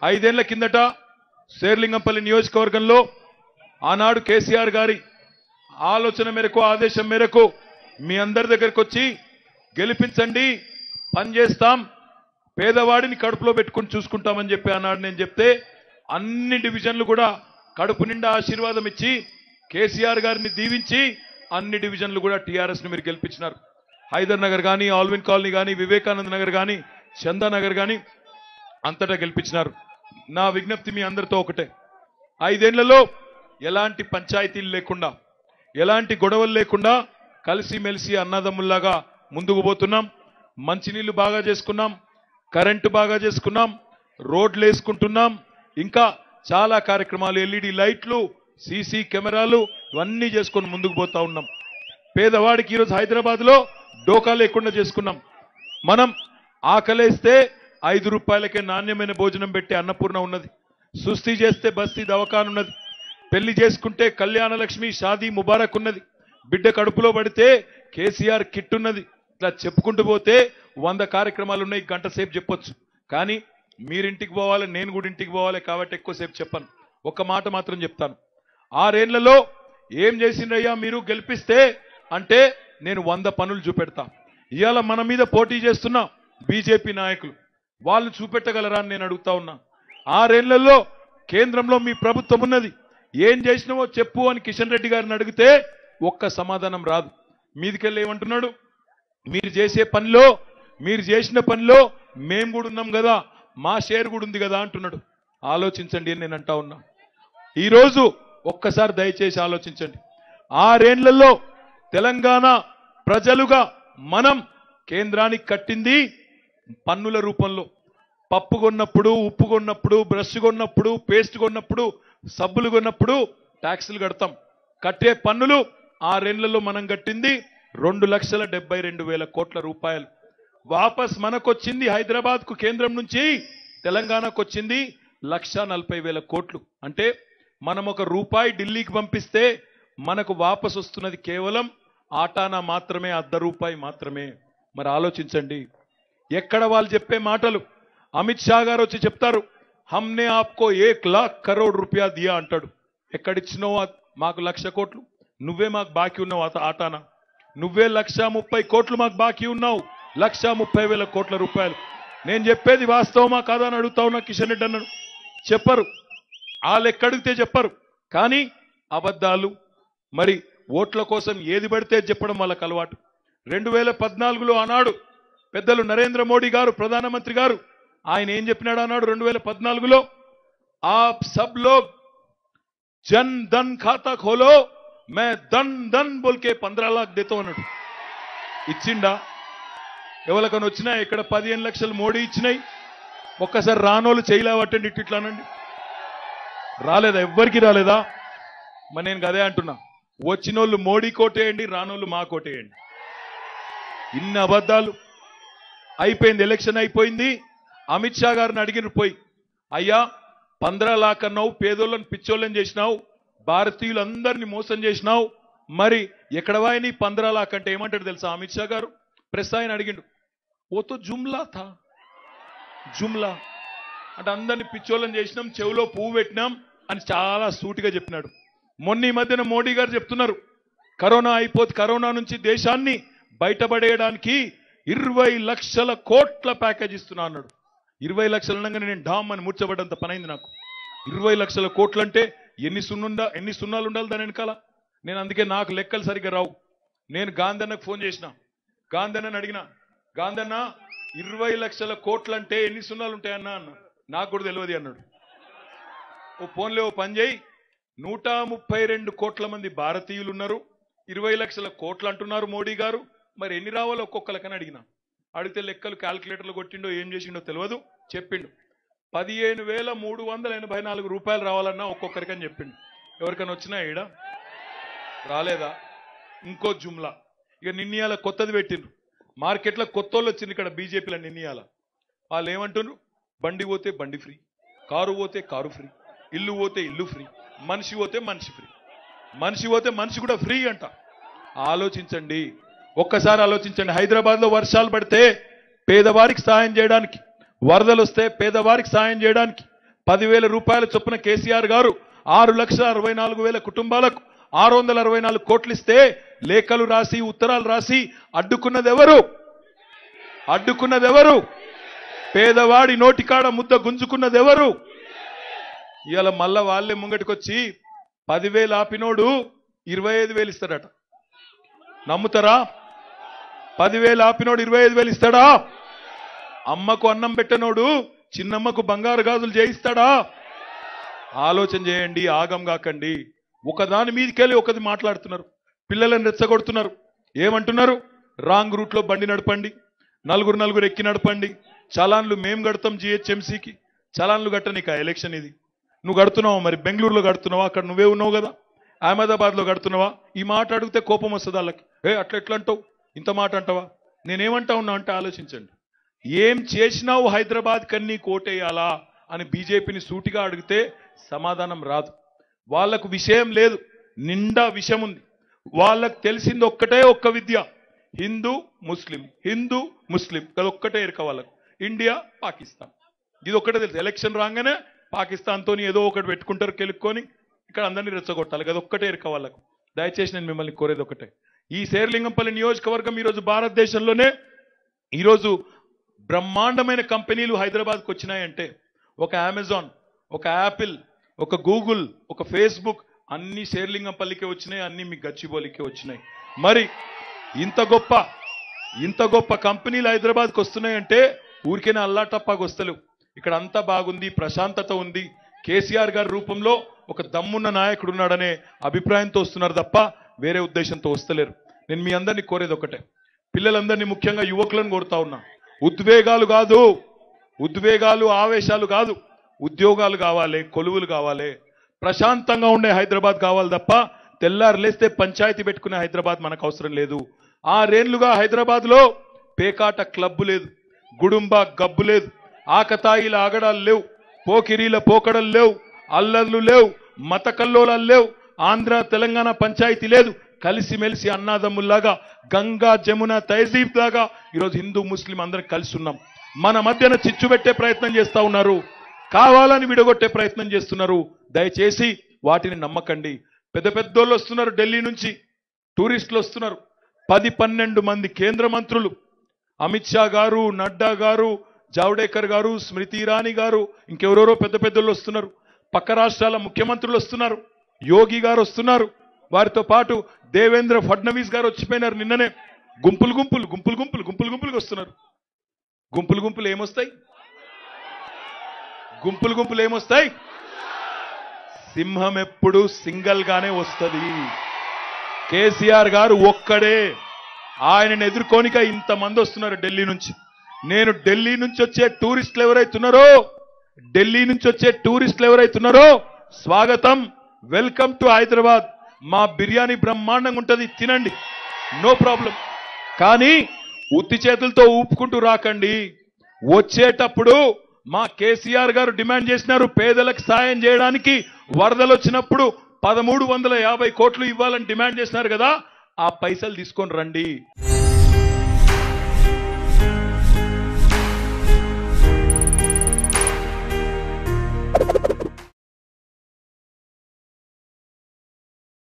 ఐదేళ్ల కిందట శేర్లింగంపల్లి నియోజకవర్గంలో ఆనాడు కేసీఆర్ గారి ఆలోచన మేరకు ఆదేశం మేరకు మీ అందరి దగ్గరకు వచ్చి గెలిపించండి పనిచేస్తాం పేదవాడిని కడుపులో పెట్టుకుని చూసుకుంటామని చెప్పి అన్నాడు నేను చెప్తే అన్ని డివిజన్లు కూడా కడుపు నిండా ఆశీర్వాదం ఇచ్చి కేసీఆర్ గారిని దీవించి అన్ని డివిజన్లు కూడా టీఆర్ఎస్ ని మీరు గెలిపించినారు హైదర్ నగర్ కానీ ఆల్విన్ కాలనీ కానీ వివేకానంద నగర్ కానీ చందానగర్ కానీ అంతటా గెలిపించినారు నా విజ్ఞప్తి మీ అందరితో ఒకటే ఐదేళ్లలో ఎలాంటి పంచాయతీలు లేకుండా ఎలాంటి గొడవలు లేకుండా కలిసిమెలిసి అన్నదమ్ముల్లాగా ముందుకు పోతున్నాం మంచినీళ్లు బాగా చేసుకున్నాం కరెంటు బాగా చేసుకున్నాం రోడ్లు వేసుకుంటున్నాం ఇంకా చాలా కార్యక్రమాలు ఎల్ఈడి లైట్లు సీసీ కెమెరాలు ఇవన్నీ చేసుకొని ముందుకు పోతా ఉన్నాం పేదవాడికి ఈరోజు హైదరాబాద్ లో డోకా లేకుండా చేసుకున్నాం మనం ఆకలేస్తే ఐదు రూపాయలకే నాణ్యమైన భోజనం పెట్టి అన్నపూర్ణ ఉన్నది సుస్థి చేస్తే బస్తీ దవాఖాన ఉన్నది పెళ్లి చేసుకుంటే కళ్యాణ లక్ష్మి షాదీ ముబారక్ ఉన్నది బిడ్డ కడుపులో పడితే కేసీఆర్ కిట్ ఉన్నది ఇట్లా చెప్పుకుంటూ పోతే వంద కార్యక్రమాలు ఉన్నాయి గంట సేపు చెప్పొచ్చు కానీ మీరింటికి పోవాలి నేను కూడా ఇంటికి పోవాలి కాబట్టి ఎక్కువసేపు చెప్పను ఒక మాట మాత్రం చెప్తాను ఆరేళ్లలో ఏం చేసిండ్రయ్యా మీరు గెలిపిస్తే అంటే నేను వంద పనులు చూపెడతా ఇవాళ మన మీద పోటీ చేస్తున్న బీజేపీ నాయకులు వాళ్ళు చూపెట్టగలరా అని నేను అడుగుతా ఉన్నా ఆరేళ్లలో కేంద్రంలో మీ ప్రభుత్వం ఉన్నది ఏం చేసినావో చెప్పు అని కిషన్ రెడ్డి గారిని అడిగితే ఒక్క సమాధానం రాదు మీదికెళ్ళి ఏమంటున్నాడు మీరు చేసే పనిలో మీరు చేసిన పనిలో మేము కూడా ఉన్నాం కదా మా షేర్ కూడా ఉంది కదా అంటున్నాడు ఆలోచించండి అని నేను అంటా ఉన్నా ఈరోజు ఒక్కసారి దయచేసి ఆలోచించండి ఆరేండ్లలో తెలంగాణ ప్రజలుగా మనం కేంద్రానికి కట్టింది పన్నుల రూపంలో పప్పు కొన్నప్పుడు ఉప్పు కొన్నప్పుడు బ్రష్ కొన్నప్పుడు పేస్ట్ కొన్నప్పుడు సబ్బులు కొన్నప్పుడు ట్యాక్సులు కడతాం కట్టే పన్నులు ఆరేళ్లలో మనం కట్టింది రెండు లక్షల డెబ్బై రెండు వేల కోట్ల రూపాయలు వాపస్ మనకొచ్చింది హైదరాబాద్ కు కేంద్రం నుంచి తెలంగాణకు వచ్చింది లక్ష నలభై వేల కోట్లు అంటే మనం ఒక రూపాయి ఢిల్లీకి పంపిస్తే మనకు వాపస్ వస్తున్నది కేవలం ఆటానా మాత్రమే అర్ధ రూపాయి మాత్రమే మరి ఆలోచించండి ఎక్కడ వాళ్ళు చెప్పే మాటలు అమిత్ షా గారు వచ్చి చెప్తారు హమ్నే ఆప్కో ఏక్ లాక్ కరోడ్ రూపాయ దియా అంటాడు ఎక్కడిచ్చినావు ఆ- మాకు లక్ష కోట్లు నువ్వే మాకు బాకీ ఉన్నావు అత ఆటానా నువ్వే లక్ష ముప్పై కోట్లు మాకు బాకీ ఉన్నావు లక్ష ముప్పై వేల కోట్ల రూపాయలు నేను చెప్పేది వాస్తవమా కాదా అని అడుగుతా ఉన్నా కిషన్ రెడ్డి అన్నాడు చెప్పరు వాళ్ళు ఎక్కడిగితే చెప్పరు కానీ అబద్ధాలు మరి ఓట్ల కోసం ఏది పడితే అది చెప్పడం వాళ్ళకి అలవాటు రెండు వేల పద్నాలుగులో ఆనాడు పెద్దలు నరేంద్ర మోడీ గారు ప్రధానమంత్రి గారు ఆయన ఏం చెప్పినాడు అన్నాడు రెండు వేల పద్నాలుగులో ఆప్ సబ్ లోగ్ జన్ ధన్ ఖాతా ఖోలో మే దన్ దన్ బోల్కే పంద్రా లాక్ దేతో అన్నాడు ఇచ్చిండా ఎవరికైనా వచ్చినా ఇక్కడ పదిహేను లక్షలు మోడీ ఇచ్చినాయి ఒక్కసారి రానోళ్ళు చేయలేవట్టండి ఇట్టు ఇట్లా అనండి రాలేదా ఎవ్వరికి రాలేదా మరి నేను అదే అంటున్నా వచ్చినోళ్ళు మోడీ కోటేయండి రానోళ్ళు మా కోటేయండి ఇన్ని అబద్ధాలు అయిపోయింది ఎలక్షన్ అయిపోయింది అమిత్ షా గారిని అడిగిన పోయి అయ్యా పంద్రా లాక్ అన్నావు పేదోళ్ళని పిచ్చోళ్ళని చేసినావు భారతీయులందరినీ మోసం చేసినావు మరి ఎక్కడ వాయిని పంద్రా లాక్ అంటే ఏమంటాడు తెలుసా అమిత్ షా గారు ప్రెస్ ఆయన అడిగిండు ఓ తో జుమ్లా థా జుమ్లా అంటే అందరిని పిచ్చోళ్ళని చేసినాం చెవిలో పువ్వు పెట్టినాం అని చాలా సూటిగా చెప్పినాడు మొన్న ఈ మధ్యన మోడీ గారు చెప్తున్నారు కరోనా అయిపోతే కరోనా నుంచి దేశాన్ని బయటపడేయడానికి ఇరవై లక్షల కోట్ల ప్యాకేజ్ ఇస్తున్నా అన్నాడు ఇరవై లక్షలు అనగానే నేను డామ్ అని ముచ్చబడ్డంత పనైంది నాకు ఇరవై లక్షల కోట్లు అంటే ఎన్ని సున్నుండా ఎన్ని సున్నాలు ఉండాలి దాని వెనకాల నేను అందుకే నాకు లెక్కలు సరిగ్గా రావు నేను గాంధన్నకు ఫోన్ చేసిన గాంధన్నని అడిగిన గాంధన్న ఇరవై లక్షల కోట్లు అంటే ఎన్ని సున్నాలు ఉంటాయన్నా అన్న నాకు కూడా తెలియదు అన్నాడు ఓ ఫోన్లో ఓ పని చేయి నూట ముప్పై రెండు కోట్ల మంది భారతీయులు ఉన్నారు ఇరవై లక్షల కోట్లు అంటున్నారు మోడీ గారు మరి ఎన్ని రావాలో ఒక్కొక్కరికని అడిగిన అడిగితే లెక్కలు క్యాల్కులేటర్లు కొట్టిండో ఏం చేసిండో తెలియదు చెప్పిండు పదిహేను వేల మూడు వందల ఎనభై నాలుగు రూపాయలు రావాలన్నా ఒక్కొక్కరికని చెప్పిండు ఎవరికైనా వచ్చినా ఈడ రాలేదా ఇంకో జుమ్లా ఇక నిన్నయాల కొత్తది పెట్టిండ్రు మార్కెట్లో కొత్త వాళ్ళు వచ్చింది ఇక్కడ బీజేపీలో నిన్నయాల వాళ్ళు ఏమంటున్నారు బండి పోతే బండి ఫ్రీ కారు పోతే కారు ఫ్రీ ఇల్లు పోతే ఇల్లు ఫ్రీ మనిషి పోతే మనిషి ఫ్రీ మనిషి పోతే మనిషి కూడా ఫ్రీ అంట ఆలోచించండి ఒక్కసారి ఆలోచించండి హైదరాబాద్ లో వర్షాలు పడితే పేదవారికి సాయం చేయడానికి వరదలు వస్తే పేదవారికి సాయం చేయడానికి పదివేల రూపాయల చొప్పున కేసీఆర్ గారు ఆరు లక్షల అరవై నాలుగు వేల కుటుంబాలకు ఆరు వందల అరవై నాలుగు కోట్లు ఇస్తే లేఖలు రాసి ఉత్తరాలు రాసి అడ్డుకున్నది ఎవరు అడ్డుకున్నది ఎవరు పేదవాడి నోటికాడ ముద్ద గుంజుకున్నది ఎవరు ఇవాళ మళ్ళా వాళ్ళే ముంగటికొచ్చి పదివేలు ఆపినోడు ఇరవై ఐదు వేలు ఇస్తాడట నమ్ముతారా పదివేలు ఆపినోడు ఇరవై ఐదు వేలు ఇస్తాడా అమ్మకు అన్నం పెట్టనోడు చిన్నమ్మకు బంగారు గాజులు చేయిస్తాడా ఆలోచన చేయండి ఆగం కాకండి ఒకదాని మీదకెళ్ళి ఒకది మాట్లాడుతున్నారు పిల్లలను రెచ్చగొడుతున్నారు ఏమంటున్నారు రాంగ్ రూట్ లో బండి నడపండి నలుగురు నలుగురు ఎక్కి నడపండి చలాన్లు మేం కడతాం జిహెచ్ఎంసీకి చలాన్లు కట్టనీక ఎలక్షన్ ఇది నువ్వు కడుతున్నావా మరి బెంగళూరులో కడుతున్నావా అక్కడ నువ్వే ఉన్నావు కదా అహ్మదాబాద్ లో కడుతున్నావా ఈ మాట అడిగితే కోపం వస్తుంది వాళ్ళకి ఏ అట్లా ఎట్లా అంటావు ఇంత మాట అంటావా నేనేమంటా ఉన్నా అంటే ఆలోచించండి ఏం చేసినావు హైదరాబాద్ కన్నీ కోటేయాలా అని బీజేపీని సూటిగా అడిగితే సమాధానం రాదు వాళ్లకు విషయం లేదు నిండా విషయం ఉంది వాళ్ళకు తెలిసింది ఒక్కటే ఒక్క విద్య హిందూ ముస్లిం హిందూ ముస్లిం అదొక్కటే ఎరక వాళ్ళకు ఇండియా పాకిస్తాన్ ఇది ఒక్కటే తెలుసు ఎలక్షన్ రాగానే పాకిస్తాన్తో ఏదో ఒకటి పెట్టుకుంటారు కెలుక్కొని ఇక్కడ అందరినీ రెచ్చగొట్టాలి అది ఒక్కటే ఎరక వాళ్ళకు దయచేసి నేను మిమ్మల్ని కోరేది ఒకటే ఈ శేర్లింగంపల్లి నియోజకవర్గం ఈరోజు భారతదేశంలోనే ఈరోజు బ్రహ్మాండమైన కంపెనీలు హైదరాబాద్కి వచ్చినాయంటే ఒక అమెజాన్ ఒక యాపిల్ ఒక గూగుల్ ఒక ఫేస్బుక్ అన్ని శేర్లింగంపల్లికే వచ్చినాయి అన్ని మీ గచ్చిబౌలికే వచ్చినాయి మరి ఇంత గొప్ప ఇంత గొప్ప కంపెనీలు హైదరాబాద్కి వస్తున్నాయంటే ఊరికేనే అల్లాటప్పాగా వస్తలేవు ఇక్కడ అంతా బాగుంది ప్రశాంతత ఉంది కేసీఆర్ గారి రూపంలో ఒక దమ్మున్న నాయకుడు ఉన్నాడనే అభిప్రాయంతో వస్తున్నారు తప్ప వేరే ఉద్దేశంతో వస్తలేరు నేను మీ అందరినీ కోరేది ఒకటే పిల్లలందరినీ ముఖ్యంగా యువకులను కోరుతా ఉన్నా ఉద్వేగాలు కాదు ఉద్వేగాలు ఆవేశాలు కాదు ఉద్యోగాలు కావాలి కొలువులు కావాలి ప్రశాంతంగా ఉండే హైదరాబాద్ కావాలి తప్ప తెల్లారు లేస్తే పంచాయతీ పెట్టుకునే హైదరాబాద్ మనకు అవసరం లేదు ఆరేళ్లుగా హైదరాబాద్ లో పేకాట క్లబ్బు లేదు గుడుంబ గబ్బు లేదు ఆకతాయిల ఆగడాలు లేవు పోకిరీల పోకడలు లేవు అల్లర్లు లేవు మత కల్లోలాలు లేవు ఆంధ్ర తెలంగాణ పంచాయతీ లేదు కలిసిమెలిసి అన్నాదమ్ముల్లాగా గంగా జమున తహజీబ్ లాగా ఈరోజు హిందూ ముస్లిం అందరం కలిసి ఉన్నాం మన మధ్యన చిచ్చు పెట్టే ప్రయత్నం చేస్తా ఉన్నారు కావాలని విడగొట్టే ప్రయత్నం చేస్తున్నారు దయచేసి వాటిని నమ్మకండి పెద్ద పెద్దోళ్ళు వస్తున్నారు ఢిల్లీ నుంచి టూరిస్టులు వస్తున్నారు పది పన్నెండు మంది కేంద్ర మంత్రులు అమిత్ షా గారు నడ్డా గారు జావడేకర్ గారు స్మృతి ఇరానీ గారు ఇంకెవరెవరో పెద్ద పెద్దోళ్ళు వస్తున్నారు పక్క రాష్ట్రాల ముఖ్యమంత్రులు వస్తున్నారు యోగి గారు వస్తున్నారు వారితో పాటు దేవేంద్ర ఫడ్నవీస్ గారు వచ్చిపోయినారు నిన్ననే గుంపులు గుంపులు గుంపులు గుంపులు గుంపులు గుంపులుగా వస్తున్నారు గుంపులు గుంపులు ఏమొస్తాయి గుంపులు గుంపులు ఏమొస్తాయి సింహం ఎప్పుడు సింగల్ గానే వస్తుంది కేసీఆర్ గారు ఒక్కడే ఆయనను ఎదుర్కోనిక ఇంతమంది వస్తున్నారు ఢిల్లీ నుంచి నేను ఢిల్లీ నుంచి వచ్చే టూరిస్టులు ఎవరైతున్నారో ఢిల్లీ నుంచి వచ్చే టూరిస్టులు ఎవరైతున్నారో స్వాగతం వెల్కమ్ టు హైదరాబాద్ మా బిర్యానీ బ్రహ్మాండంగా ఉంటది తినండి నో ప్రాబ్లం కానీ ఉత్తి చేతులతో ఊపుకుంటూ రాకండి వచ్చేటప్పుడు మా కేసీఆర్ గారు డిమాండ్ చేసినారు పేదలకు సాయం చేయడానికి వరదలు వచ్చినప్పుడు పదమూడు వందల యాభై కోట్లు ఇవ్వాలని డిమాండ్ చేసినారు కదా ఆ పైసలు తీసుకొని రండి